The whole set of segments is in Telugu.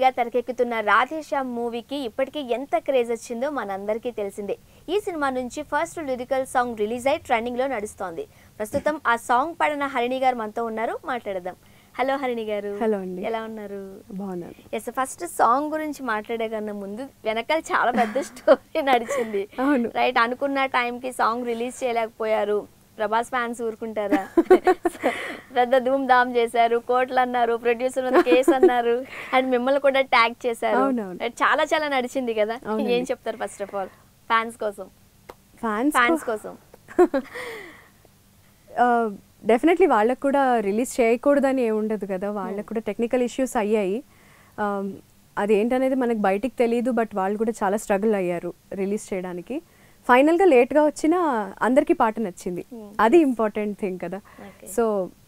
హరిణిగా తెరకెక్కుతున్న రాధేశ్యామ్ మూవీకి ఇప్పటికీ ఎంత క్రేజ్ వచ్చిందో మనందరికీ తెలిసిందే ఈ సినిమా నుంచి ఫస్ట్ లిరికల్ సాంగ్ రిలీజ్ అయి ట్రెండింగ్ లో నడుస్తోంది ప్రస్తుతం ఆ సాంగ్ పాడిన హరిణి గారు మనతో ఉన్నారు మాట్లాడదాం హలో హరిణి గారు Hello అండి. ఎలా ఉన్నారు బాగున్నాను ఎస్ ఫస్ట్ సాంగ్ గురించి మాట్లాడే కన్నా ముందు వెనకాల చాలా పెద్ద స్టోరీ నడిచింది అవును. రైట్ అనుకున్న టైంకి సాంగ్ రిలీజ్ చేయలేకపోయారు ప్రభాస్ ఫ్యాన్స్ ఊరుకుంటారా పెద్ద ధూమ్ ధామ్ చేశారు కోట్లు అన్నారు ప్రొడ్యూసర్ మీద కేసు అన్నారు అండ్ మిమ్మల్ని కూడా ట్యాగ్ చేశారు అవునవును. Right, చాలా చాలా నడిచింది కదా అవునండి. ఏం చెప్తారు ఫస్ట్ ఆఫ్ ఆల్ ఫ్యాన్స్ కోసం ఫ్యాన్స్ ఫ్యాన్స్ కోసం డెఫినెట్లీ వాళ్ళకు కూడా రిలీజ్ చేయకూడదని ఏమి ఉండదు కదా వాళ్ళకు కూడా టెక్నికల్ ఇష్యూస్ అయ్యాయి Um, అది ఏంటనేది మనకు బయటికి తెలియదు బట్ వాళ్ళు కూడా చాలా స్ట్రగుల్ అయ్యారు రిలీజ్ చేయడానికి ఫైనల్గా లేట్గా వచ్చినా అందరికీ పాట నచ్చింది Hmm. అది ఇంపార్టెంట్ థింగ్ కదా Okay. సో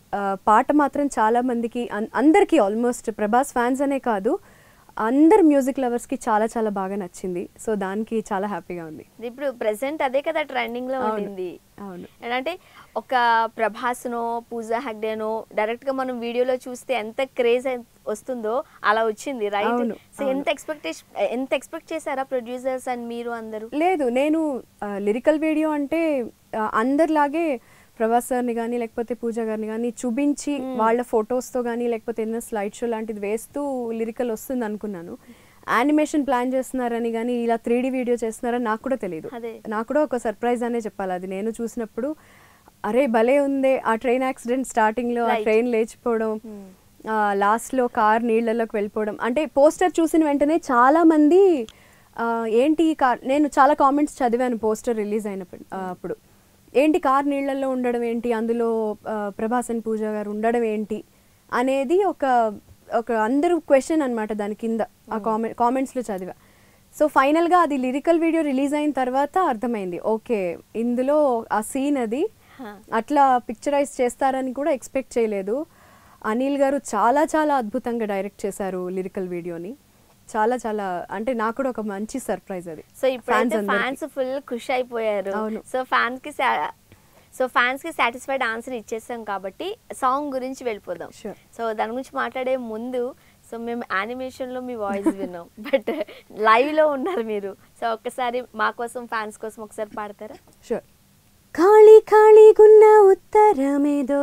పాట మాత్రం చాలా మందికి అన్- అందరికీ ఆల్మోస్ట్ ప్రభాస్ ఫ్యాన్స్ అనే కాదు అందరు మ్యూజిక్ లవర్స్కి చాలా చాలా బాగా నచ్చింది సో దానికి చాలా హ్యాపీగా ఉంది ఇప్పుడు ప్రెసెంట్ అదే కదా ట్రెండింగ్ లో అవును. ఉండింది అవును అంటే ఒక ప్రభాస్నో పూజా హెగ్డేనో డైరెక్ట్ గా మనం వీడియోలో చూస్తే ఎంత క్రేజ్ వస్తుందో అలా వచ్చింది రైట్ అవును, సో ఎంత ఎక్స్పెక్టేషన్ ఎంత ఎక్స్పెక్ట్ చేశారా ప్రొడ్యూసర్స్ అండ్ మీరు అందరూ లేదు నేను లిరికల్ వీడియో అంటే ఆ, అందరిలాగే ప్రభాస్ సార్ని కానీ లేకపోతే పూజ గారిని కానీ చూపించి వాళ్ళ ఫొటోస్తో కానీ లేకపోతే ఏదైనా స్లైడ్ షో లాంటిది వేస్తూ లిరికల్ వస్తుంది అనుకున్నాను యానిమేషన్ ప్లాన్ చేస్తున్నారని కానీ ఇలా త్రీ వీడియో చేస్తున్నారని నాకు కూడా తెలియదు అదే. నాకు కూడా ఒక సర్ప్రైజ్ అనే చెప్పాలి అది నేను చూసినప్పుడు అరే భలే ఉందే ఆ ట్రైన్ యాక్సిడెంట్ స్టార్టింగ్లో ఆ Right. ట్రైన్ లేచిపోవడం Hmm. లాస్ట్లో కార్ నీళ్ళలోకి వెళ్ళిపోవడం అంటే పోస్టర్ చూసిన వెంటనే చాలా మంది ఆ, ఏంటి ఈ కార్ నేను చాలా కామెంట్స్ చదివాను పోస్టర్ రిలీజ్ అయినప్పుడు ఆ, అప్పుడు ఏంటి కార్ నీళ్ళల్లో ఉండడం ఏంటి అందులో ఆ, ప్రభాస్ అండ్ పూజ గారు ఉండడం ఏంటి అనేది ఒక ఒక అందరూ క్వశ్చన్ అన్నమాట దాని కింద ఆ కామెంట్ కామెంట్స్లో చదివా సో ఫైనల్గా అది లిరికల్ వీడియో రిలీజ్ అయిన తర్వాత అర్థమైంది ఓకే ఇందులో ఆ సీన్ అది Huh. అట్లా పిక్చరైజ్ చేస్తారని కూడా ఎక్స్పెక్ట్ చేయలేదు అనిల్ గారు చాలా చాలా అద్భుతంగా డైరెక్ట్ చేశారు లిరికల్ వీడియోని చాలా చాలా అంటే నాకు కూడా ఒక మంచి సర్ప్రైజ్ అది సో ఇప్పుడైతే అందరికీ. ఫ్యాన్స్ ఫుల్ ఖుషి అయిపోయారు అవును. సో ఫ్యాన్స్ కి sa- సో ఫ్యాన్స్ కి సాటిస్ఫైడ్ ఆన్సర్ ఇచ్చేసాం కాబట్టి సాంగ్ గురించి వెళ్ళిపోదాం Sure. సో దాని గురించి మాట్లాడే ముందు సో మేము యానిమేషన్ లో మీ వాయిస్ విన్నాం బట్ లైవ్ లో ఉన్నారు మీరు సో ఒక్కసారి మా కోసం ఫ్యాన్స్ కోసం ఒకసారి పాడతారా షూర్ ఖాళీ ఖాళీగున్న ఉత్తరమేదో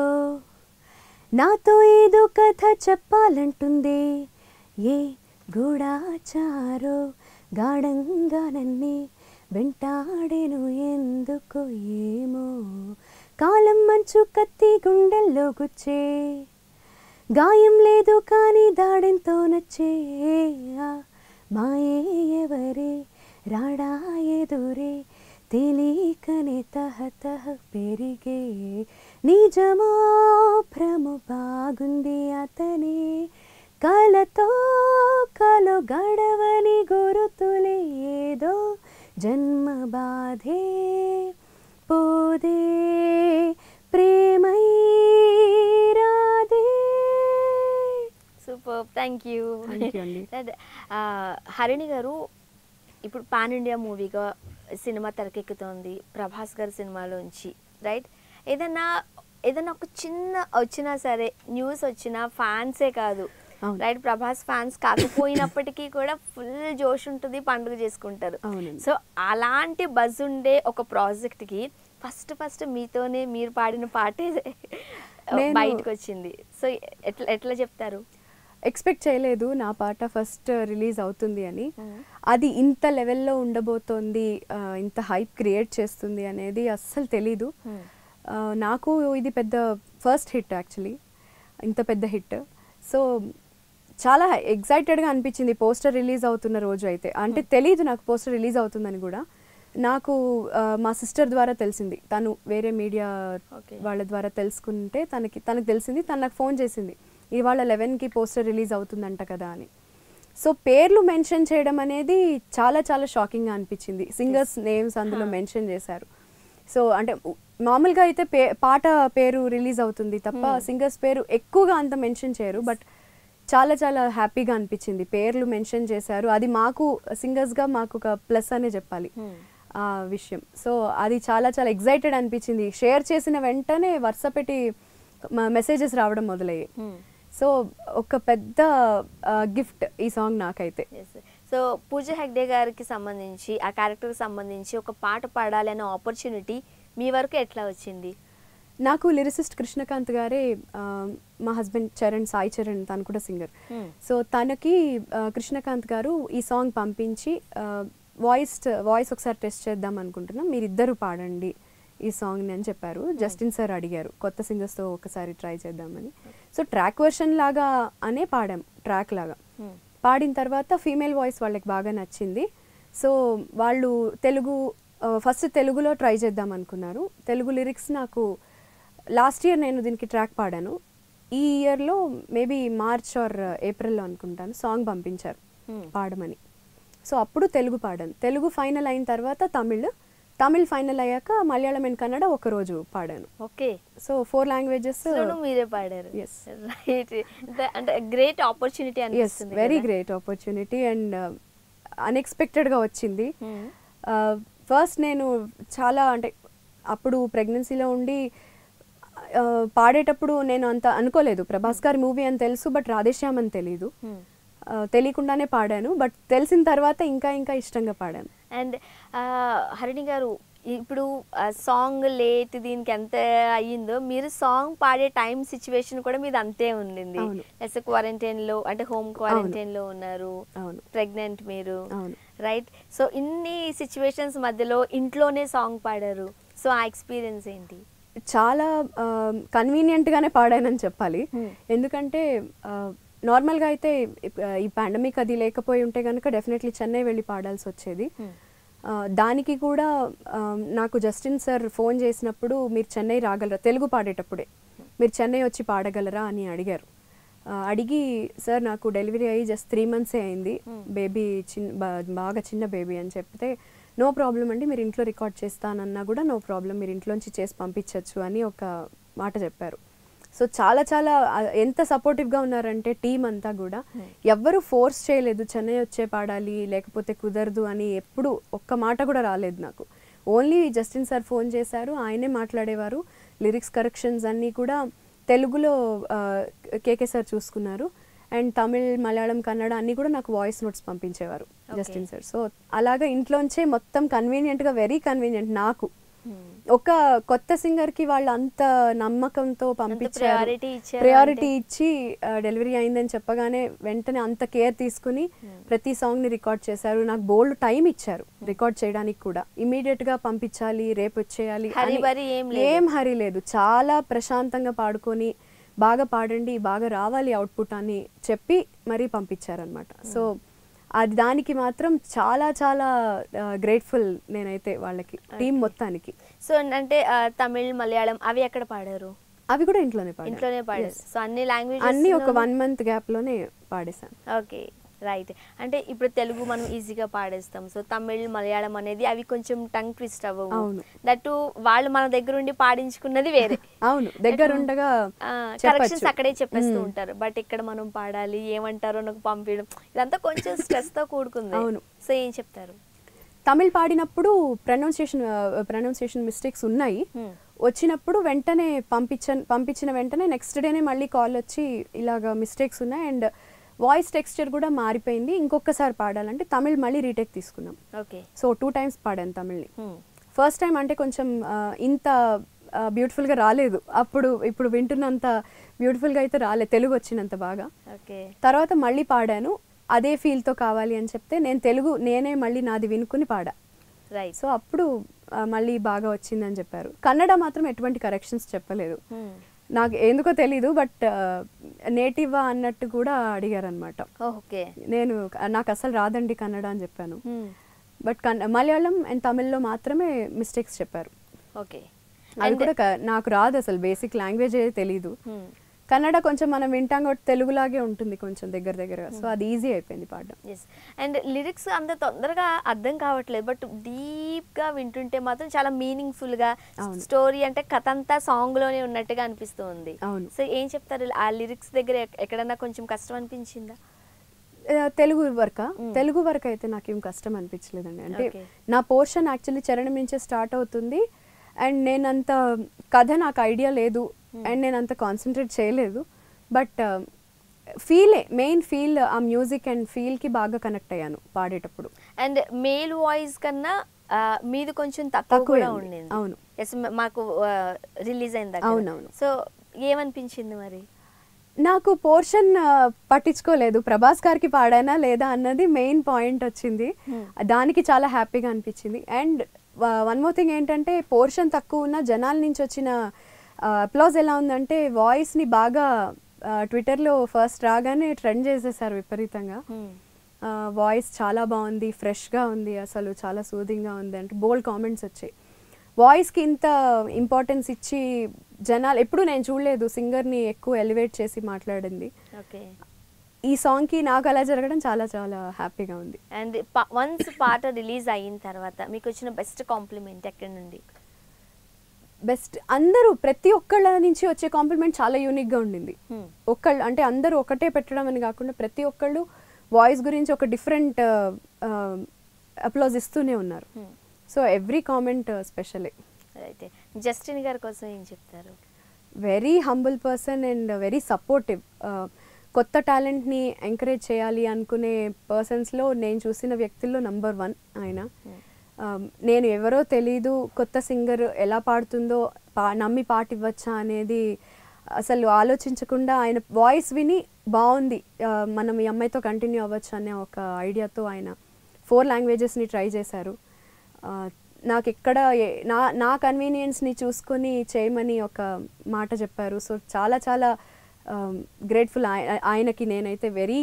నాతో ఏదో కథ చెప్పాలంటుంది ఏ గూఢాచారో గాఢంగా నన్నే వెంటాడేను ఎందుకో ఏమో కాలం మంచు కత్తి గుండెల్లో గుచ్చే గాయం లేదు కానీ దాడెంతో నచ్చే ఆ మాయే ఎవరే రాడా ఎదురే తెలియకనే తహ తహ పెరిగే నిజమో భ్రము బాగుంది అతనే కలతో కలు గడవని గురుతులే ఏదో జన్మ బాధే పోదే ప్రేమై రాదే super thank you Thank you అండి. హరిణి గారు ఇప్పుడు పాన్ ఇండియా మూవీగా సినిమా తెరకెక్కుతోంది ప్రభాస్ గారి సినిమాలోంచి రైట్ ఏదన్నా ఏదన్నా ఒక చిన్న వచ్చినా సరే న్యూస్ వచ్చినా ఫ్యాన్సే కాదు అవును. రైట్ ప్రభాస్ ఫ్యాన్స్ కాకపోయినప్పటికీ కూడా ఫుల్ జోష్ ఉంటుంది పండుగ చేసుకుంటారు అవునండి. సో అలాంటి బజ్ ఉండే ఒక ప్రాజెక్ట్కి ఫస్ట్ ఫస్ట్ మీతోనే మీరు పాడిన పాటే నేను- బయటకు వచ్చింది సో ఎట్లా ఎట్లా చెప్తారు ఎక్స్పెక్ట్ చేయలేదు నా పాట ఫస్ట్ రిలీజ్ అవుతుంది అని Mm. అది ఇంత లెవెల్లో ఉండబోతోంది ఆ, ఇంత హైప్ క్రియేట్ చేస్తుంది అనేది అస్సలు తెలీదు Hmm. ఆ, నాకు ఇది పెద్ద ఫస్ట్ హిట్ యాక్చువల్లీ ఇంత పెద్ద హిట్ సో చాలా ఎగ్జైటెడ్గా అనిపించింది పోస్టర్ రిలీజ్ అవుతున్న రోజు అయితే అంటే తెలియదు నాకు పోస్టర్ రిలీజ్ అవుతుందని కూడా నాకు ఆ, మా సిస్టర్ ద్వారా తెలిసింది తను వేరే మీడియా Okay. వాళ్ళ ద్వారా తెలుసుకుంటే తనకి తనకు తెలిసింది తను నాకు ఫోన్ చేసింది ఇవాళ లెవెన్కి పోస్టర్ రిలీజ్ అవుతుందంట కదా అని సో పేర్లు మెన్షన్ చేయడం అనేది చాలా చాలా షాకింగ్గా అనిపించింది సింగర్స్ నేమ్స్ అందులో Huh. మెన్షన్ చేశారు సో అంటే ఉ- మామూలుగా అయితే పే పాట పేరు రిలీజ్ అవుతుంది తప్ప Hmm. సింగర్స్ పేరు ఎక్కువగా అంత మెన్షన్ చేయరు బట్ చాలా చాలా హ్యాపీగా అనిపించింది పేర్లు మెన్షన్ చేశారు అది మాకు సింగర్స్గా మాకు ఒక ప్లస్ అనే చెప్పాలి Hmm. ఆ విషయం సో అది చాలా చాలా ఎగ్జైటెడ్ అనిపించింది షేర్ చేసిన వెంటనే వరుస పెట్టి మెసేజెస్ రావడం మొదలయ్యాయి Hmm. సో ఒక పెద్ద గిఫ్ట్ ఈ సాంగ్ నాకైతే ఎస్ సో పూజ హెగ్డే గారికి సంబంధించి ఆ క్యారెక్టర్కి సంబంధించి ఒక పాట పాడాలి అనే ఆపర్చునిటీ మీ వరకు ఎట్లా వచ్చింది నాకు లిరిసిస్ట్ కృష్ణకాంత్ గారే ఆ, మా హస్బెండ్ చరణ్ సాయి చరణ్ తను కూడా సింగర్ Hmm. సో తనకి ఆ, కృష్ణకాంత్ గారు ఈ సాంగ్ పంపించి వాయిస్ వాయిస్ ఒకసారి టెస్ట్ చేద్దాం అనుకుంటున్నాం మీరిద్దరు పాడండి ఈ సాంగ్ని అని చెప్పారు జస్టిన్ సార్ అడిగారు కొత్త సింగర్స్తో ఒకసారి ట్రై చేద్దామని సో ట్రాక్ వర్షన్ లాగా అనే పాడాం ట్రాక్ లాగా Hmm. పాడిన తర్వాత ఫీమేల్ వాయిస్ వాళ్ళకి బాగా నచ్చింది సో వాళ్ళు తెలుగు ఫస్ట్ తెలుగులో ట్రై చేద్దాం అనుకున్నారు తెలుగు లిరిక్స్ నాకు లాస్ట్ ఇయర్ నేను దీనికి ట్రాక్ పాడాను ఈ ఇయర్లో మేబీ మార్చ్ ఆర్ ఏప్రిల్లో అనుకుంటాను సాంగ్ పంపించారు Hmm. పాడమని సో అప్పుడు తెలుగు పాడాను తెలుగు ఫైనల్ అయిన తర్వాత తమిళ్ తమిళ్ ఫైనల్ అయ్యాక మలయాళం అండ్ కన్నడ ఒక రోజు పాడాను ఓకే సో ఫోర్ లాంగ్వేజెస్ అందులోనూ మీరే పాడారు Yes. రైట్ అంటే గ్రేట్ ఆపర్చునిటీ ఎస్ అనిపిస్తుంది వెరీ కదా? గ్రేట్ ఆపర్చునిటీ అండ్ అన్ఎక్స్పెక్టెడ్గా వచ్చింది Hmm. ఫస్ట్ నేను చాలా అంటే అప్పుడు ప్రెగ్నెన్సీలో ఉండి ఆ, పాడేటప్పుడు నేను అంత అనుకోలేదు ప్రభాస్ గారి మూవీ అని తెలుసు బట్ రాధేశ్యామ్ అని తెలీదు Hmm. ఆ, తెలియకుండానే పాడాను బట్ తెలిసిన తర్వాత ఇంకా ఇంకా ఇష్టంగా పాడాను అండ్ హరిణి గారు ఇప్పుడు సాంగ్ లేట్ దీనికి ఎంత అయ్యిందో మీరు సాంగ్ పాడే టైం సిచ్యువేషన్ కూడా మీది అంతే ఉండింది అవును. ఎస్ క్వారంటైన్ లో అంటే హోమ్ క్వారంటైన్ లో ఉన్నారు అవును ప్రెగ్నెంట్ మీరు అవును. రైట్ సో ఇన్ని సిచ్యువేషన్స్ మధ్యలో ఇంట్లోనే సాంగ్ పాడారు సో ఆ ఎక్స్పీరియన్స్ ఏంటి చాలా కన్వీనియంట్గానే పాడానని చెప్పాలి Hmm. ఎందుకంటే నార్మల్గా అయితే ఇప్- ఈ పాండమిక్ అది లేకపోయి ఉంటే కనుక డెఫినెట్లీ చెన్నై వెళ్ళి పాడాల్సి వచ్చేది Hmm. ఆ, దానికి కూడా ఆ, నాకు జస్టిన్ సార్ ఫోన్ చేసినప్పుడు మీరు చెన్నై రాగలరా తెలుగు పాడేటప్పుడే మీరు చెన్నై వచ్చి పాడగలరా అని అడిగారు ఆ, అడిగి సార్ నాకు డెలివరీ అయ్యి జస్ట్ త్రీ మంత్సే అయింది బేబీ చిన్న బా- బాగా చిన్న బేబీ అని చెప్తే నో ప్రాబ్లం అండి మీరు ఇంట్లో రికార్డ్ చేస్తానన్నా కూడా నో ప్రాబ్లం మీరు ఇంట్లోంచి చేసి పంపించవచ్చు అని ఒక మాట చెప్పారు సో చాలా చాలా ఆ, ఎంత సపోర్టివ్గా ఉన్నారంటే టీం అంతా కూడా ఎవ్వరు ఫోర్స్ చేయలేదు చెన్నై వచ్చే పాడాలి లేకపోతే కుదరదు అని ఎప్పుడు ఒక్క మాట కూడా రాలేదు నాకు ఓన్లీ జస్టిన్ సార్ ఫోన్ చేశారు ఆయనే మాట్లాడేవారు లిరిక్స్ కరెక్షన్స్ అన్నీ కూడా తెలుగులో ఆ, కేకే సార్ చూసుకున్నారు అండ్ తమిళ్ మలయాళం కన్నడ అన్నీ కూడా నాకు వాయిస్ నోట్స్ పంపించేవారు Okay. జస్టిన్ సార్ సో అలాగా ఇంట్లోంచే మొత్తం కన్వీనియంట్గా వెరీ కన్వీనియంట్ నాకు ఒక కొత్త సింగర్ కి వాళ్ళు అంత నమ్మకంతో పంపించారు priority ఇచ్చారు ప్రయారిటీ ఇచ్చి డెలివరీ అయిందని చెప్పగానే వెంటనే అంత కేర్ తీసుకుని ప్రతి సాంగ్ ని రికార్డ్ చేశారు నాకు బోల్డ్ టైం ఇచ్చారు రికార్డ్ చేయడానికి కూడా ఇమీడియట్ గా పంపించాలి రేపు వచ్చేయాలి హరి అని బరి ఏం లేదు. ఏం హరి లేదు చాలా ప్రశాంతంగా పాడుకొని బాగా పాడండి బాగా రావాలి అవుట్పుట్ అని చెప్పి మరీ పంపించారనమాట సో అది దానికి మాత్రం చాలా చాలా గ్రేట్ఫుల్ నేనైతే వాళ్ళకి టీం మొత్తానికి సో అంటే ఆ, తమిళ్ మలయాళం అవి ఎక్కడ పాడారు అవి కూడా ఇంట్లోనే పాడాను ఇంట్లోనే పాడారు Yes. సో అన్ని లాంగ్వేజ్ అన్ని ఒక వన్ మంత్ గ్యాప్ లోనే పాడేశాను ఓకే రైట్ అంటే ఇప్పుడు తెలుగు మనం ఈజీగా పాడేస్తాం సో తమిళ్ మలయాళం అనేది అవి కొంచెం టంగ్ ట్విస్ట్ అవ్వవు అవును. దట్టు వాళ్ళు మన దగ్గర ఉండి పాడించుకున్నది వేరే అవును దగ్గర ఉండగా కరెక్షన్స్ చెప్పచ్చు. అక్కడే చెప్పేస్తూ మ్మ్. ఉంటారు బట్ ఇక్కడ మనం పాడాలి ఏమంటారో నాకు పంపించడం ఇదంతా కొంచెం స్ట్రెస్ తో కూడుకుంది అవును. సో ఏం చెప్తారు తమిళ్ పాడినప్పుడు ప్రొనౌన్సియేషన్ ప్రొనౌన్సియేషన్ మిస్టేక్స్ ఉన్నాయి Hmm. వచ్చినప్పుడు వెంటనే పంపించ పంపించిన వెంటనే నెక్స్ట్ డేనే మళ్ళీ కాల్ వచ్చి ఇలాగ మిస్టేక్స్ ఉన్నాయి అండ్ వాయిస్ టెక్స్చర్ కూడా మారిపోయింది ఇంకొకసారి పాడాలంటే తమిళ్ మళ్ళీ రీటేక్ తీసుకున్నాం ఓకే సో టూ టైమ్స్ పాడాను తమిళ్ని ఫస్ట్ టైం అంటే కొంచెం ఆ, ఇంత బ్యూటిఫుల్గా రాలేదు అప్పుడు ఇప్పుడు వింటున్నంత బ్యూటిఫుల్గా అయితే రాలేదు తెలుగు వచ్చినంత బాగా ఓకే తర్వాత మళ్ళీ పాడాను అదే ఫీల్తో కావాలి అని చెప్తే నేను తెలుగు నేనే మళ్ళీ నాది వినుకుని పాడా రైట్ సో అప్పుడు ఆ, మళ్ళీ బాగా వచ్చిందని చెప్పారు కన్నడ మాత్రం ఎటువంటి కరెక్షన్స్ చెప్పలేదు నాకు ఎందుకో తెలీదు బట్ నేటివ్ అన్నట్టు కూడా అడిగారు అనమాట ఓకే నేను నాకు అసలు రాదండి కన్నడ అని చెప్పాను బట్ కన్ మలయాళం అండ్ తమిళ్లో మాత్రమే మిస్టేక్స్ చెప్పారు ఓకే అది కూడా క- నాకు రాదు అసలు బేసిక్ లాంగ్వేజ్ తెలీదు కన్నడ కొంచెం మనం వింటాం కాబట్టి తెలుగులాగే ఉంటుంది కొంచెం దగ్గర దగ్గరగా సో అది ఈజీ అయిపోయింది పాడడం ఎస్ అండ్ లిరిక్స్ అంత తొందరగా అర్థం కావట్లేదు బట్ డీప్ గా వింటుంటే మాత్రం చాలా మీనింగ్ఫుల్ గా అవును. స్టోరీ అంటే కథ అంతా సాంగ్ లోనే ఉన్నట్టుగా అనిపిస్తుంది అవును. సో ఏం చెప్తారు ఆ లిరిక్స్ దగ్గర ఎక్- ఎక్కడన్నా కొంచెం కష్టం అనిపించిందా ఆ, తెలుగు వర్క మ్మ్. తెలుగు వరకు అయితే నాకేం కష్టం అనిపించలేదండి అంటే Okay. నా పోర్షన్ యాక్చువల్లీ చరణం నుంచే స్టార్ట్ అవుతుంది అండ్ నేనంత కథ నాకు ఐడియా లేదు అండ్ నేను అంత కాన్సన్ట్రేట్ చేయలేదు బట్ ఫీలే మెయిన్ ఫీల్ ఆ మ్యూజిక్ అండ్ ఫీల్కి బాగా కనెక్ట్ అయ్యాను పాడేటప్పుడు అండ్ మేల్ వాయిస్ కన్నా ఆ, మీది కొంచెం తక్కువ తక్కువే కూడా ఉంది. ఉండింది అవును. ఎస్ మాకు రిలీజ్ అయింది అవునవును. సో ఏమనిపించింది మరి నాకు పోర్షన్ పట్టించుకోలేదు ప్రభాస్ గారికి పాడానా లేదా అన్నది మెయిన్ పాయింట్ వచ్చింది Hmm. దానికి చాలా హ్యాపీగా అనిపించింది అండ్ వన్ మోర్ థింగ్ ఏంటంటే పోర్షన్ తక్కువ ఉన్న జనాల నుంచి వచ్చిన అప్లాజ్ ఎలా ఉందంటే వాయిస్ని బాగా ట్విట్టర్లో ఫస్ట్ రాగానే ట్రెండ్ చేసేసారు విపరీతంగా Hmm. వాయిస్ చాలా బాగుంది ఫ్రెష్గా ఉంది అసలు చాలా సూదింగ్గా ఉంది అంటే బోల్డ్ కామెంట్స్ వచ్చాయి వాయిస్కి ఇంత ఇంపార్టెన్స్ ఇచ్చి జనాలు ఎప్పుడు నేను చూడలేదు సింగర్ని ఎక్కువ ఎలివేట్ చేసి మాట్లాడింది ఓకే ఈ సాంగ్కి నాకు అలా జరగడం చాలా చాలా హ్యాపీగా ఉంది అండ్ వన్స్ పాట రిలీజ్ అయిన తర్వాత మీకు వచ్చిన బెస్ట్ కాంప్లిమెంట్ ఎక్కడి నుండి బెస్ట్ అందరూ ప్రతి ఒక్కళ్ళ నుంచి వచ్చే కాంప్లిమెంట్ చాలా యూనిక్గా ఉండింది Hmm. ఒక్కళ్ళు అంటే అందరూ ఒకటే పెట్టడం అని కాకుండా ప్రతి ఒక్కళ్ళు వాయిస్ గురించి ఒక డిఫరెంట్ అప్లోజ్ ఇస్తూనే ఉన్నారు Hmm. సో ఎవ్రీ కామెంట్ స్పెషలే అయితే జస్టిన్ గారి కోసం ఏం చెప్తారు very humble person and very supportive కొత్త టాలెంట్ని ఎంకరేజ్ చేయాలి అనుకునే పర్సన్స్లో నేను చూసిన వ్యక్తుల్లో నంబర్ వన్ ఆయన Hmm. Um, నేను ఎవరో తెలీదు కొత్త సింగర్ ఎలా పాడుతుందో పా నమ్మి పాట ఇవ్వచ్చా అనేది అసలు ఆలోచించకుండా ఆయన వాయిస్ విని బాగుంది uh, మనం ఈ అమ్మాయితో కంటిన్యూ అవ్వచ్చు అనే ఒక ఐడియాతో ఆయన ఫోర్ లాంగ్వేజెస్ని ట్రై చేశారు Uh, నాకు ఎక్కడ ఏ- నా నా కన్వీనియన్స్ని చూసుకొని చేయమని ఒక మాట చెప్పారు సో చాలా చాలా గ్రేట్ఫుల్ ఆయనకి నేనైతే వెరీ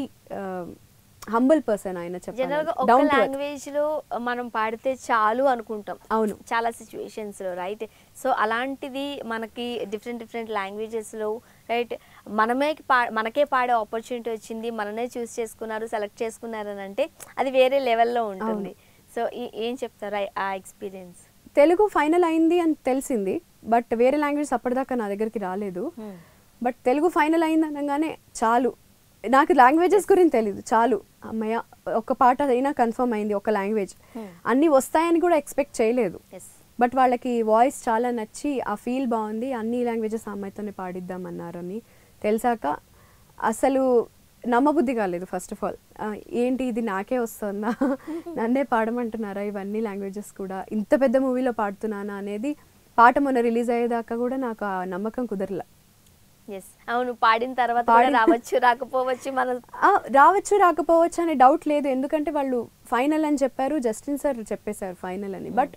హంబుల్ పర్సన్ ఆయన జనరల్ గా చెప్పాను ఒక డౌన్ టు లాంగ్వేజ్ లో మనం పాడితే చాలు అనుకుంటాం అవును. చాలా సిచ్యువేషన్స్ లో రైట్ సో అలాంటిది మనకి డిఫరెంట్ డిఫరెంట్ లాంగ్వేజెస్ లో రైట్ మనమే పా మనకే పాడే ఆపర్చునిటీ వచ్చింది మననే చూస్ చేసుకున్నారు సెలెక్ట్ చేసుకున్నారు అని అంటే అది వేరే లెవెల్లో ఉంటుంది సో ఏం చెప్తారు ఆ- ఆ ఎక్స్పీరియన్స్ తెలుగు ఫైనల్ అయింది అని తెలిసింది బట్ వేరే లాంగ్వేజ్ అప్పటిదాకా నా దగ్గరికి రాలేదు బట్ తెలుగు ఫైనల్ అయింది అనగానే చాలు నాకు లాంగ్వేజెస్ గురించి తెలీదు చాలు అమ్మయ్య ఒక పాట అయినా కన్ఫర్మ్ అయింది ఒక లాంగ్వేజ్ Hmm. అన్నీ వస్తాయని కూడా ఎక్స్పెక్ట్ చేయలేదు ఎస్ బట్ వాళ్ళకి వాయిస్ చాలా నచ్చి ఆ ఫీల్ బాగుంది అన్ని లాంగ్వేజెస్ ఆ అమ్మాయితోనే పాడిద్దామన్నారని తెలిసాక అసలు నమ్మబుద్ధి కాలేదు ఫస్ట్ ఆఫ్ ఆల్ ఏంటి ఇది నాకే వస్తుందా నన్నే పాడమంటున్నారా ఇవన్నీ లాంగ్వేజెస్ కూడా ఇంత పెద్ద మూవీలో పాడుతున్నానా అనేది పాట మొన్న రిలీజ్ అయ్యేదాకా కూడా నాకు ఆ నమ్మకం కుదరల ఎస్ అవును పాడిన తర్వాత కూడా పాడిన- రావచ్చు రాకపోవచ్చు మన ఆ, రావచ్చు రాకపోవచ్చు అనే డౌట్ లేదు ఎందుకంటే వాళ్ళు ఫైనల్ అని చెప్పారు జస్టిన్ సార్ చెప్పేశారు ఫైనల్ అని బట్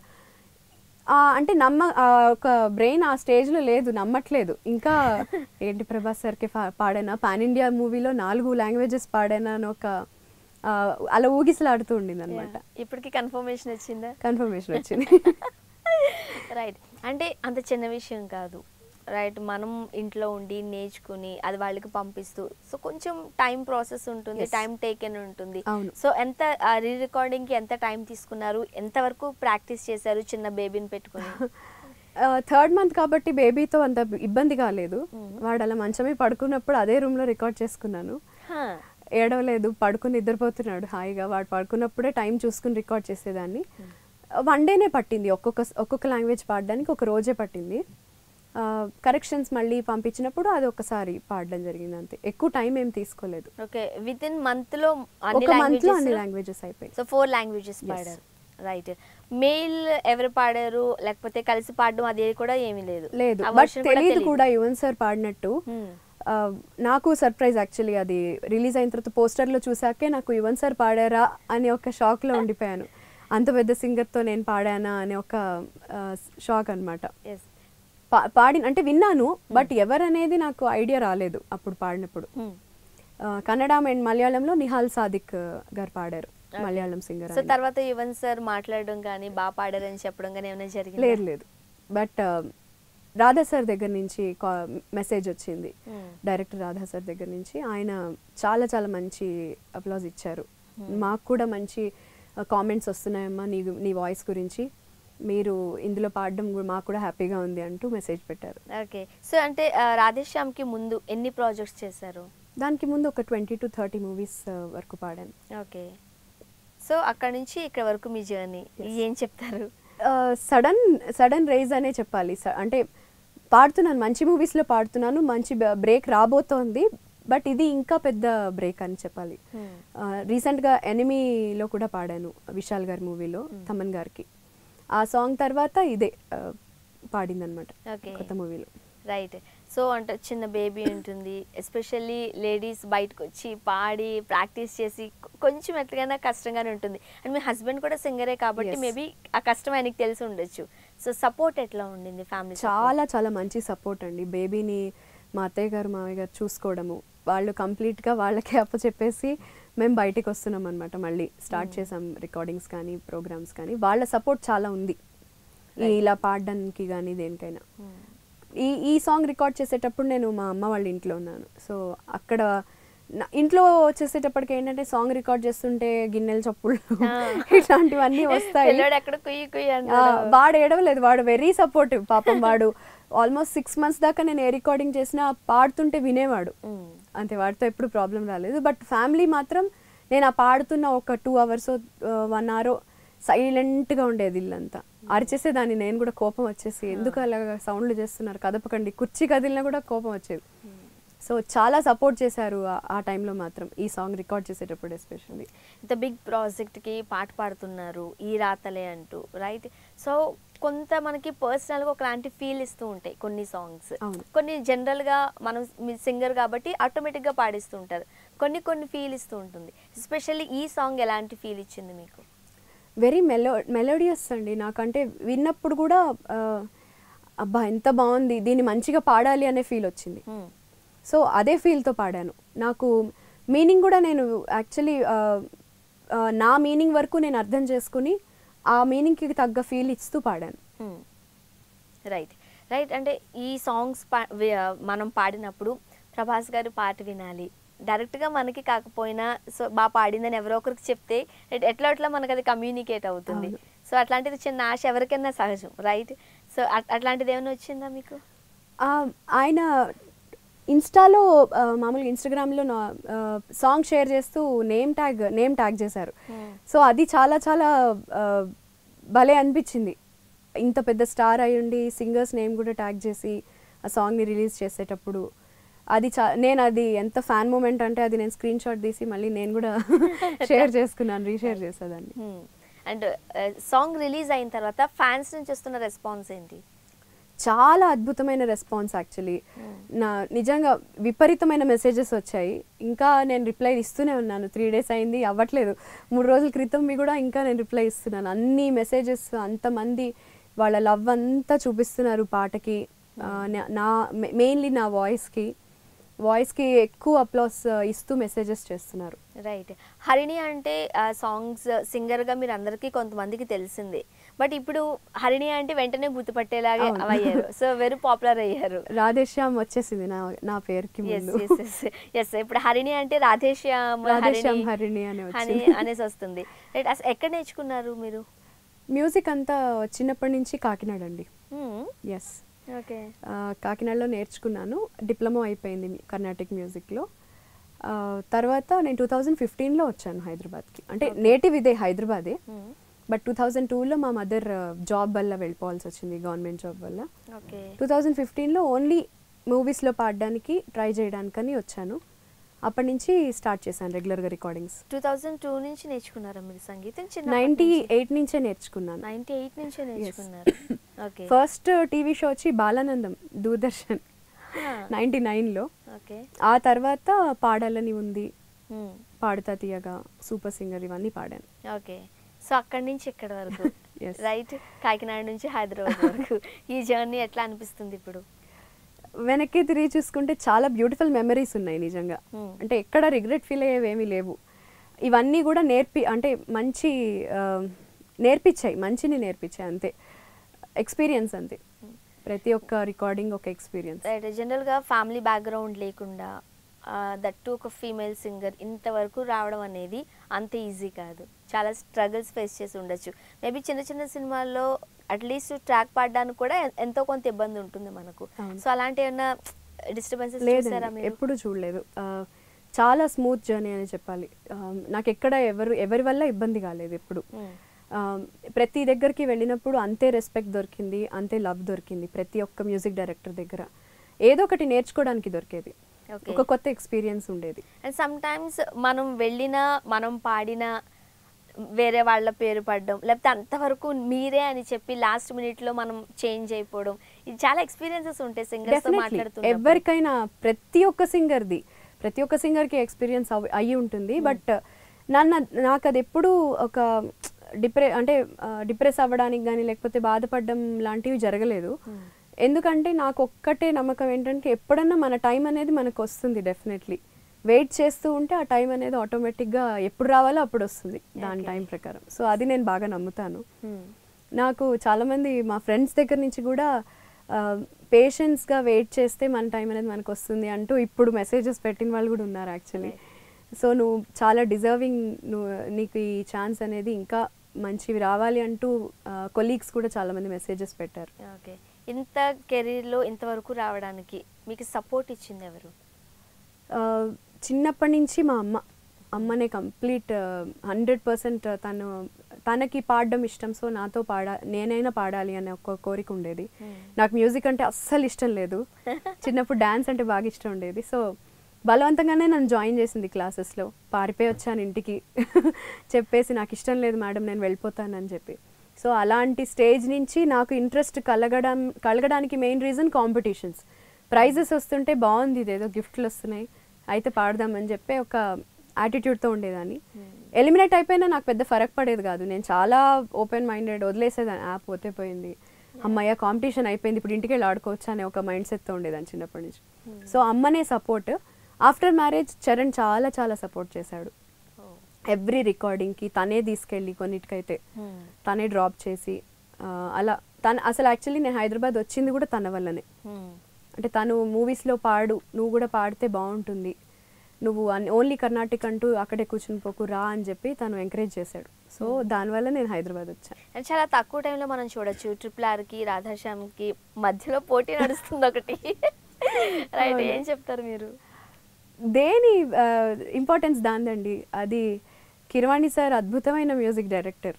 అంటే నమ్మ ఆ, ఒక బ్రెయిన్ ఆ స్టేజ్లో లేదు నమ్మట్లేదు ఇంకా ఏంటి ప్రభాస్ సార్కి పా- పాడానా పాన్ ఇండియా మూవీలో నాలుగు లాంగ్వేజెస్ పాడానా అని ఒక ఆ, అలా ఊగిసలాడుతూ ఉండింది అనమాట Yeah. ఇప్పటికి కన్ఫర్మేషన్ వచ్చిందా కన్ఫర్మేషన్ వచ్చింది రైట్ అంటే అంత చిన్న విషయం కాదు రైట్ మనం ఇంట్లో ఉండి నేర్చుకుని అది వాళ్ళకి పంపిస్తూ సో కొంచెం టైం ప్రాసెస్ ఉంటుంది Yes. టైం టేకెన్ ఉంటుంది అవును. సో ఎంత రీ రికార్డింగ్ కి ఎంత టైం తీసుకున్నారు ఎంత వరకు ప్రాక్టీస్ చేశారు చిన్న బేబీని పెట్టుకుని థర్డ్ మంత్ కాబట్టి బేబీతో అంత ఇబ్బంది కాలేదు Mhm. వాడు అలా మంచమే పడుకున్నప్పుడు అదే రూమ్లో రికార్డ్ చేసుకున్నాను Huh. ఏడవలేదు పడుకుని నిద్రపోతున్నాడు హాయిగా వాడు పడుకున్నప్పుడే టైం చూసుకుని రికార్డ్ చేసేదాన్ని వన్ డేనే పట్టింది ఒక్కొక్క ఒక్కొక్క లాంగ్వేజ్ పాడడానికి ఒక రోజే పట్టింది కరెక్షన్స్ మళ్ళీ పంపించినప్పుడు అది ఒకసారి పాడడం జరిగింది అంతే ఎక్కువ టైం ఏం తీసుకోలేదు ఓకే విత్ ఇన్ మంత్ లో అన్ని ఒక మంత్ లో అన్ని లాంగ్వేజెస్ లాంగ్వేజెస్ అయిపోయాయి సో ఫోర్ లాంగ్వేజెస్ Yes. పాడారు రైట్ మెయిల్ ఎవరు పాడారు లేకపోతే కలిసి పాడడం అది కూడా ఏమీ లేదు లేదు ఆ బట్ version తెలియదు తెలీదు. కూడా యువన్ సార్ పాడినట్టు Hmm. ఆ, నాకు సర్ప్రైజ్ యాక్చువల్లీ అది రిలీజ్ అయిన తర్వాత పోస్టర్లో చూసాకే నాకు యువన్ సార్ పాడారా అని ఒక షాక్లో ఉండిపోయాను అంత పెద్ద సింగర్తో నేను పాడానా అనే ఒక షాక్ అనమాట Yes. పాడి అంటే విన్నాను బట్ ఎవరనేది నాకు ఐడియా రాలేదు అప్పుడు పాడినప్పుడు Hmm. ఆ, కన్నడ అండ్ మలయాళంలో నిహాల్ సాదిక్ గారు పాడారు మలయాళం సింగర్ సో తర్వాత యువన్ సార్ మాట్లాడడం కానీ బాగా పాడారని చెప్పడం కానీ ఏమైనా జరిగింది లేదు లేదు బట్ రాధా సార్ దగ్గర నుంచి మెసేజ్ వచ్చింది Hmm. డైరెక్టర్ రాధా సార్ దగ్గర నుంచి ఆయన చాలా చాలా మంచి అప్లాజ్ ఇచ్చారు మాకు కూడా మంచి కామెంట్స్ వస్తున్నాయమ్మా నీ నీ వాయిస్ గురించి మీరు ఇందులో పాడడం కూడా మాకు కూడా హ్యాపీగా ఉంది అంటూ మెసేజ్ పెట్టారు ఓకే సో అంటే ఆ, రాధేశ్యామ్ కి ముందు ఎన్ని ప్రాజెక్ట్స్ చేశారు దానికి ముందు ఒక ట్వంటీ టు థర్టీ మూవీస్ వరకు పాడాను ఓకే సో అక్కడ నుంచి ఇక్కడ వరకు మీ జర్నీ ఏం చెప్తారు సడన్ సడన్ రైజ్ అనే చెప్పాలి స- అంటే పాడుతున్నాను మంచి మూవీస్లో పాడుతున్నాను మంచి బ్రేక్ రాబోతోంది బట్ ఇది ఇంకా పెద్ద బ్రేక్ అని చెప్పాలి Hmm. ఆ, రీసెంట్గా ఎనిమీలో కూడా పాడాను విశాల్ గారి మూవీలో తమన్ గారికి ఆ సాంగ్ తర్వాత ఇదే ఆ, పాడిందనమాట Okay. కొత్త మూవీలో రైట్ సో అంటే చిన్న బేబీ ఉంటుంది ఎస్పెషల్లీ లేడీస్ బయటకు వచ్చి పాడి ప్రాక్టీస్ చేసి కొ- కొంచెం ఎట్లగైనా కష్టంగానే ఉంటుంది అండ్ మీ హస్బెండ్ కూడా సింగరే కాబట్టి Yes. మేబీ ఆ కష్టం ఆయనకి తెలిసి ఉండొచ్చు సో సపోర్ట్ ఎట్లా ఉండింది ఫ్యామిలీ చాలా చాలా మంచి సపోర్ట్ అండి బేబీని మా అత్తయ్య గారు మామయ్య గారు చూసుకోవడము వాళ్ళు కంప్లీట్గా వాళ్ళకే అప్పచెప్పేసి మేము బయటికి వస్తున్నాం అనమాట మళ్ళీ స్టార్ట్ చేసాం రికార్డింగ్స్ కానీ ప్రోగ్రామ్స్ కానీ వాళ్ళ సపోర్ట్ చాలా ఉంది ఈ ఇలా పాడడానికి కానీ దేనికైనా ఈ ఈ సాంగ్ రికార్డ్ చేసేటప్పుడు నేను మా అమ్మ వాళ్ళ ఇంట్లో ఉన్నాను సో అక్కడ నా- ఇంట్లో చేసేటప్పటికి ఏంటంటే సాంగ్ రికార్డ్ చేస్తుంటే గిన్నెలు చప్పుళ్ళు ఇట్లాంటివన్నీ వస్తాయి పిల్లోడు ఎక్కడ కుయ్యి కుయ్యి ఆ, అంటాడు వాడు ఏడవలేదు వాడు వెరీ సపోర్టివ్ పాపం వాడు ఆల్మోస్ట్ సిక్స్ మంత్స్ దాకా నేను ఏ రికార్డింగ్ చేసినా పాడుతుంటే వినేవాడు Mm. అంతే వాడితో ఎప్పుడు ప్రాబ్లం రాలేదు బట్ ఫ్యామిలీ మాత్రం నేను ఆ పాడుతున్న ఒక టూ అవర్స్ వన్ అవర్ సైలెంట్గా ఉండేది ఇల్లంతా అరిచేసేదాన్ని నేను కూడా కోపం వచ్చేసి ఎందుకు అలాగా సౌండ్లు చేస్తున్నారు కదపకండి కుర్చీ కదిలినా కూడా కోపం వచ్చేది సో చాలా సపోర్ట్ చేశారు ఆ- ఆ టైంలో మాత్రం ఈ సాంగ్ రికార్డ్ చేసేటప్పుడు ఎస్పెషల్లీ ఇంత బిగ్ ప్రాజెక్ట్కి పాట పాడుతున్నారు ఈ రాతలే అంటూ రైట్ సో కొంత మనకి పర్సనల్గా ఒకలాంటి ఫీల్ ఇస్తూ ఉంటాయి కొన్ని సాంగ్స్ అవును. కొన్ని జనరల్గా మనం సింగర్ కాబట్టి ఆటోమేటిక్గా పాడిస్తూ ఉంటారు కొన్ని కొన్ని ఫీల్ ఇస్తూ ఉంటుంది ఎస్పెషల్లీ ఈ సాంగ్ ఎలాంటి ఫీల్ ఇచ్చింది మీకు వెరీ మెలో మెలోడియస్ అండి నాకంటే విన్నప్పుడు కూడా ఆ, అబ్బా ఎంత బాగుంది దీన్ని మంచిగా పాడాలి అనే ఫీల్ వచ్చింది Hmm. సో అదే ఫీల్తో పాడాను నాకు మీనింగ్ కూడా నేను యాక్చువల్లీ నా మీనింగ్ వరకు నేను అర్థం చేసుకుని ఆ మీనింగ్కి తగ్గ ఫీల్ ఇస్తూ పాడాను రైట్ రైట్ అంటే ఈ సాంగ్స్ పా వి- మనం పాడినప్పుడు ప్రభాస్ గారి పాట వినాలి డైరెక్ట్గా మనకి కాకపోయినా సో బాగా పాడిందని ఎవరో ఒకరికి చెప్తే ఎట్- ఎట్లా ఎట్లా మనకు అది కమ్యూనికేట్ అవుతుంది అవును. సో అట్లాంటిది చిన్న ఆశ ఎవరికైనా సహజం రైట్ సో అట్- అట్లాంటిది ఏమైనా వచ్చిందా మీకు ఆ, ఆయన ఇన్స్టాలో ఆ, మామూలుగా ఇన్స్టాగ్రామ్లో నా సాంగ్ షేర్ చేస్తూ నేమ్ ట్యాగ్ నేమ్ ట్యాగ్ చేశారు Hmm. సో అది చాలా చాలా ఆ, భలే అనిపించింది ఇంత పెద్ద స్టార్ అయ్యుండి సింగర్స్ నేమ్ కూడా ట్యాగ్ చేసి ఆ సాంగ్ని రిలీజ్ చేసేటప్పుడు అది చా నేను అది ఎంత ఫ్యాన్ మూమెంట్ అంటే అది నేను స్క్రీన్ షాట్ తీసి మళ్ళీ నేను కూడా షేర్ చేసుకున్నాను రీషేర్ చేసేదాన్ని అండ్ సాంగ్ రిలీజ్ అయిన తర్వాత ఫ్యాన్స్ నుంచి వస్తున్న రెస్పాన్స్ ఏంటి చాలా అద్భుతమైన రెస్పాన్స్ యాక్చువల్లీ నా నిజంగా విపరీతమైన మెసేజెస్ వచ్చాయి ఇంకా నేను రిప్లై ఇస్తూనే ఉన్నాను త్రీ డేస్ అయింది అవ్వట్లేదు మూడు రోజుల క్రితం మీ కూడా ఇంకా నేను రిప్లై ఇస్తున్నాను అన్ని మెసేజెస్ అంతమంది వాళ్ళ లవ్ అంతా చూపిస్తున్నారు పాటకి ఆ, నా- నా మెయిన్లీ నా వాయిస్కి వాయిస్కి ఎక్కువ అప్లాస్ ఇస్తూ మెసేజెస్ చేస్తున్నారు రైట్ హరిణి అంటే సాంగ్స్ సింగర్గా మీరు అందరికీ కొంతమందికి తెలిసిందే బట్ ఇప్పుడు హరిణి అంటే వెంటనే గుర్తుపట్టేలాగా అవును. అయ్యారు సో వెరీ పాపులర్ అయ్యారు రాధేశ్యామ్ వచ్చేసింది నా నా పేరుకి ఎస్ ముందు ఎస్ ఎస్ ఇప్పుడు హరిణి అంటే రాధేశ్యామ్ రాధేశ్యామ్ హరిణి అని అని వచ్చింది. అనేసి వస్తుంది రైట్ అసలు ఎక్కడ నేర్చుకున్నారు మీరు మ్యూజిక్ అంతా చిన్నప్పటి నుంచి కాకినాడ అండి ఎస్ ఓకే కాకినాడలో నేర్చుకున్నాను డిప్లొమా అయిపోయింది మ్యూ- కర్ణాటిక్ మ్యూజిక్లో ఆ, తర్వాత నేను టూ థౌజండ్ ఫిఫ్టీన్లో వచ్చాను హైదరాబాద్కి అంటే నేటివ్ ఇదే హైదరాబాదే బట్ టూ థౌజండ్ టూలో మా మదర్ జాబ్ వల్ల వెళ్ళిపోవాల్సి వచ్చింది గవర్నమెంట్ జాబ్ వల్ల ఓకే టూ థౌజండ్ ఫిఫ్టీన్లో ఓన్లీ మూవీస్లో పాడడానికి ట్రై చేయడానికని వచ్చాను అప్పటి నుంచి స్టార్ట్ చేశాను రెగ్యులర్గా రికార్డింగ్స్ టూ థౌజండ్ టూ నుంచి నేర్చుకున్నారా మీరు సంగీతం చిన్న నైంటీ ఎయిట్ నుంచే నేర్చుకున్నాను నైన్టీ ఎయిట్ నుంచే నేర్చుకున్నారు ఓకే ఫస్ట్ టీవీ షో వచ్చి బాలానందం దూరదర్శన్ నైంటీ నైన్లో ఓకే ఆ తర్వాత పాడాలని ఉంది పాడుతా తీయగా సూపర్ సింగర్ ఇవన్నీ పాడాను ఓకే సో అక్కడి నుంచి ఇక్కడ వరకు Yes. రైట్ కాకినాడ నుంచి హైదరాబాద్ వరకు ఈ జర్నీ ఎట్లా అనిపిస్తుంది ఇప్పుడు వెనక్కి తిరిగి చూసుకుంటే చాలా బ్యూటిఫుల్ మెమరీస్ ఉన్నాయి నిజంగా Hmm. అంటే ఎక్కడ రిగ్రెట్ ఫీల్ అయ్యేవేమీ లేవు ఇవన్నీ కూడా నేర్పి అంటే మంచి ఆ, నేర్పించాయి మంచిని నేర్పించాయి అంతే ఎక్స్పీరియన్స్ అంతే ప్రతి ఒక్క రికార్డింగ్ ఒక ఎక్స్పీరియన్స్ రైట్ జనరల్గా ఫ్యామిలీ బ్యాక్గ్రౌండ్ లేకుండా దట్టు ఒక ఫీమేల్ సింగర్ ఇంతవరకు రావడం అనేది అంత ఈజీ కాదు చాలా స్ట్రగుల్స్ ఫేస్ చేసి ఉండొచ్చు మేబీ చిన్న చిన్న సినిమాల్లో అట్లీస్ట్ ట్రాక్ పాడడానికి కూడా ఎన్- ఎంతో కొంత ఇబ్బంది ఉంటుంది మనకు అవును. సో అలాంటి ఏమైనా డిస్టర్బెన్సెస్ చూసారా లేదండి మీరు ఎప్పుడు చూడలేదు ఆ, చాలా స్మూత్ జర్నీ అని చెప్పాలి ఆ, నాకు ఎక్కడ ఎవరు ఎవరి వల్ల ఇబ్బంది కాలేదు ఎప్పుడు Hmm. ఆ, ప్రతి దగ్గరికి వెళ్ళినప్పుడు అంతే రెస్పెక్ట్ దొరికింది అంతే లవ్ దొరికింది ప్రతి ఒక్క మ్యూజిక్ డైరెక్టర్ దగ్గర ఏదో ఒకటి నేర్చుకోవడానికి దొరికేది Okay. ఒక కొత్త ఎక్స్పీరియన్స్ ఉండేది అండ్ సమ్ టైమ్స్ మనం వెళ్ళినా మనం పాడినా వేరే వాళ్ళ పేరు పడడం లేకపోతే అంతవరకు మీరే అని చెప్పి లాస్ట్ మినిట్ లో మనం చేంజ్ అయిపోవడం ఇది చాలా ఎక్స్పీరియన్సెస్ ఉంటాయి సింగర్స్ తో డెఫినెట్లీ మాట్లాడుతున్నప్పుడు ఎవరికైనా ప్రతి ఒక్క సింగర్ది ప్రతి ఒక్క సింగర్కి ఎక్స్పీరియన్స్ అయ్యి ఉంటుంది బట్ నన్ను నాకు అది ఎప్పుడు ఒక డిప్రె అంటే డిప్రెస్ అవ్వడానికి కానీ లేకపోతే బాధపడడం లాంటివి జరగలేదు ఎందుకంటే నాకు ఒక్కటే నమ్మకం ఏంటంటే ఎప్పుడన్నా మన టైం అనేది మనకు వస్తుంది డెఫినెట్లీ వెయిట్ చేస్తూ ఉంటే ఆ టైం అనేది ఆటోమేటిక్గా ఎప్పుడు రావాలో అప్పుడు వస్తుంది దాని Okay. టైం ప్రకారం సో అది నేను బాగా నమ్ముతాను Hmm. నాకు చాలామంది మా ఫ్రెండ్స్ దగ్గర నుంచి కూడా పేషెన్స్గా వెయిట్ చేస్తే మన టైం అనేది మనకు వస్తుంది అంటూ ఇప్పుడు మెసేజెస్ పెట్టిన వాళ్ళు కూడా ఉన్నారు యాక్చువల్లీ సో నువ్వు చాలా డిజర్వింగ్ నువ్వు నీకు ఈ ఛాన్స్ అనేది ఇంకా మంచివి రావాలి అంటూ కొలీగ్స్ కూడా చాలామంది మెసేజెస్ పెట్టారు ఓకే ఇంత కెరీర్ లో ఇంతవరకు రావడానికి మీకు సపోర్ట్ ఇచ్చింది ఎవరు ఆ, చిన్నప్పటి నుంచి మా అమ్మ అమ్మనే కంప్లీట్ హండ్రెడ్ పర్సెంట్ తను తనకి పాడడం ఇష్టం సో నాతో పాడా నేనైనా పాడాలి అనే ఒక కోరిక ఉండేది Hmm. నాకు మ్యూజిక్ అంటే అస్సలు ఇష్టం లేదు చిన్నప్పుడు డ్యాన్స్ అంటే బాగా ఇష్టం ఉండేది సో బలవంతంగానే నన్ను జాయిన్ చేసింది క్లాసెస్లో పారిపోయి వచ్చాను ఇంటికి చెప్పేసి నాకు ఇష్టం లేదు మేడం నేను వెళ్ళిపోతానని చెప్పి సో అలాంటి స్టేజ్ నుంచి నాకు ఇంట్రెస్ట్ కలగడం కలగడానికి మెయిన్ రీజన్ కాంపిటీషన్స్ ప్రైజెస్ వస్తుంటే బాగుంది ఇదేదో గిఫ్ట్లు వస్తున్నాయి అయితే పాడదామని చెప్పి ఒక యాటిట్యూడ్తో ఉండేదాన్ని ఎలిమినేట్ అయిపోయినా నాకు పెద్ద ఫరక్ పడేది కాదు నేను చాలా ఓపెన్ మైండెడ్ వదిలేసేదాన్ని యాప్ పోతే పోయింది అమ్మయ్య కాంపిటీషన్ అయిపోయింది ఇప్పుడు ఇంటికి వెళ్ళి ఆడుకోవచ్చు అనే ఒక మైండ్ సెట్తో ఉండేదాన్ని చిన్నప్పటి నుంచి సో అమ్మనే సపోర్ట్ ఆఫ్టర్ మ్యారేజ్ చరణ్ చాలా చాలా సపోర్ట్ చేశాడు ఎవ్రీ రికార్డింగ్కి తనే తీసుకెళ్ళి కొన్నిటికైతే తనే డ్రాప్ చేసి ఆ, అలా తన అసలు యాక్చువల్లీ నేను హైదరాబాద్ వచ్చింది కూడా తన వల్లనే అంటే తను మూవీస్లో పాడు నువ్వు కూడా పాడితే బాగుంటుంది నువ్వు ఓన్లీ కర్ణాటక అంటూ అక్కడే కూర్చుని పోకు రా అని చెప్పి తను ఎంకరేజ్ చేశాడు సో దానివల్ల నేను హైదరాబాద్ వచ్చాను అండ్ చాలా తక్కువ టైంలో మనం చూడొచ్చు ట్రిపుల్ ఆర్ కి రాధాశ్యామ్ కి మధ్యలో పోటీ నడుస్తుంది ఒకటి రైట్ అవును. ఏం చెప్తారు మీరు దేని ఇంపార్టెన్స్ దాందండి అది కిరవాణి సార్ అద్భుతమైన మ్యూజిక్ డైరెక్టర్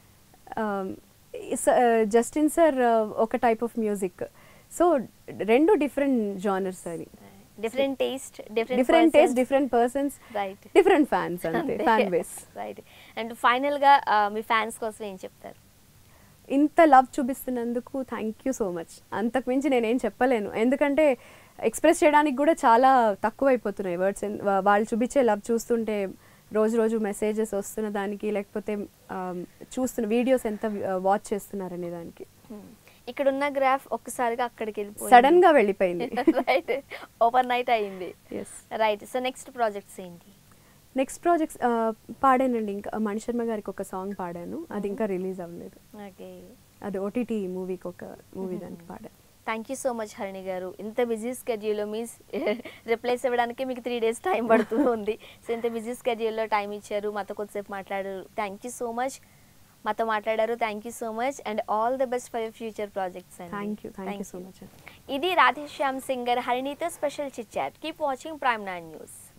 జస్టిన్ సార్ ఒక టైప్ ఆఫ్ మ్యూజిక్ సో రెండు డిఫరెంట్ జానర్స్ అది different taste different taste different persons right different fans అంతే fan base right and final గా ఆ, మీ ఫ్యాన్స్ కోసం ఏం చెప్తారు ఇంత లవ్ చూపిస్తున్నందుకు థ్యాంక్ యూ సో మచ్ అంతకు మించి నేనేం చెప్పలేను ఎందుకంటే ఎక్స్ప్రెస్ చేయడానికి కూడా చాలా తక్కువ అయిపోతున్నాయి వర్డ్స్ వాళ్ళు చూపించే లవ్ చూస్తుంటే రోజు రోజు మెసేజెస్ వస్తున్న దానికి లేకపోతే ఆ, చూస్తున్న వీడియోస్ ఎంత వాచ్ చేస్తున్నారు అనే దానికి Hmm. ఇక్కడ ఉన్న గ్రాఫ్ ఒక్కసారిగా అక్కడికి వెళ్ళిపోయింది సడన్ గా వెళ్ళిపోయింది రైట్ ఓవర్ నైట్ అయింది yes right so next projects ఏంటి నెక్స్ట్ ప్రాజెక్ట్స్ పాడానండి ఇంకా మణిశర్మ గారికి ఒక సాంగ్ పాడాను అది ఇంకా రిలీజ్ అవ్వలేదు ఓకే అది ఓటీటీ మూవీకి ఒక మూవీ దానికి పాడాను thank you so much Harini గారు ఇంత బిజీ స్కెడ్యూల్లో మీ రిప్లైస్ ఇవ్వడానికి మీకు త్రీ డేస్ టైం పడుతూ ఉంది సో ఇంత బిజీ స్కెడ్యూల్లో టైం ఇచ్చారు మాతో కొద్దిసేపు మాట్లాడారు థ్యాంక్ యూ సో మచ్ మాతో మాట్లాడారు thank you so much and all the best for your future projects thank you thank you so much ఇది Radhe Shyam singer హరిణితో special chit chat keep watching prime nine news